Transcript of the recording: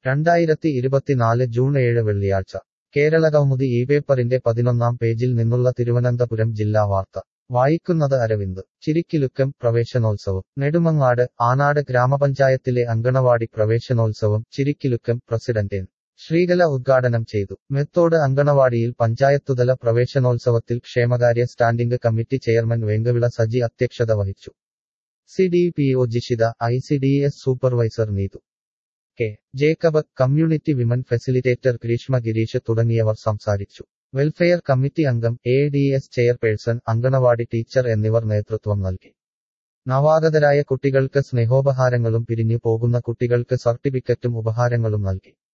രണ്ടായിരത്തി ഇരുപത്തിനാല് ജൂൺ ഏഴ് വെള്ളിയാഴ്ച കേരളകൗമുദി ഈ പേപ്പറിന്റെ പതിനൊന്നാം പേജിൽ നിന്നുള്ള തിരുവനന്തപുരം ജില്ലാ വാർത്ത വായിക്കുന്നത് അരവിന്ദ് ചിരിക്കിലുക്കം പ്രവേശനോത്സവം നെടുമങ്ങാട് ആനാട് ഗ്രാമപഞ്ചായത്തിലെ അങ്കണവാടി പ്രവേശനോത്സവം ചിരിക്കിലുക്കം പ്രസിഡന്റ് എൻ ശ്രീകല ഉദ്ഘാടനം ചെയ്തു മെത്തോട് അങ്കണവാടിയിൽ പഞ്ചായത്തുതല പ്രവേശനോത്സവത്തിൽ ക്ഷേമകാര്യ standing committee chairman Venkavila Saji അധ്യക്ഷത വഹിച്ചു C D P O Jishitha I C D S supervisor Neethu K Jacob community women facilitator Greeshma Gireesh തുടങ്ങിയവർ സംസാരിച്ചു വെൽഫെയർ കമ്മിറ്റി അംഗം A D S chairperson anganwadi teacher എന്നിവർ നേതൃത്വം നൽകി നവാഗതരായ കുട്ടികൾക്ക് സ്നേഹോപഹാരങ്ങളും പിരിഞ്ഞു പോകുന്ന കുട്ടികൾക്ക് സർട്ടിഫിക്കറ്റും ഉപഹാരങ്ങളും നൽകി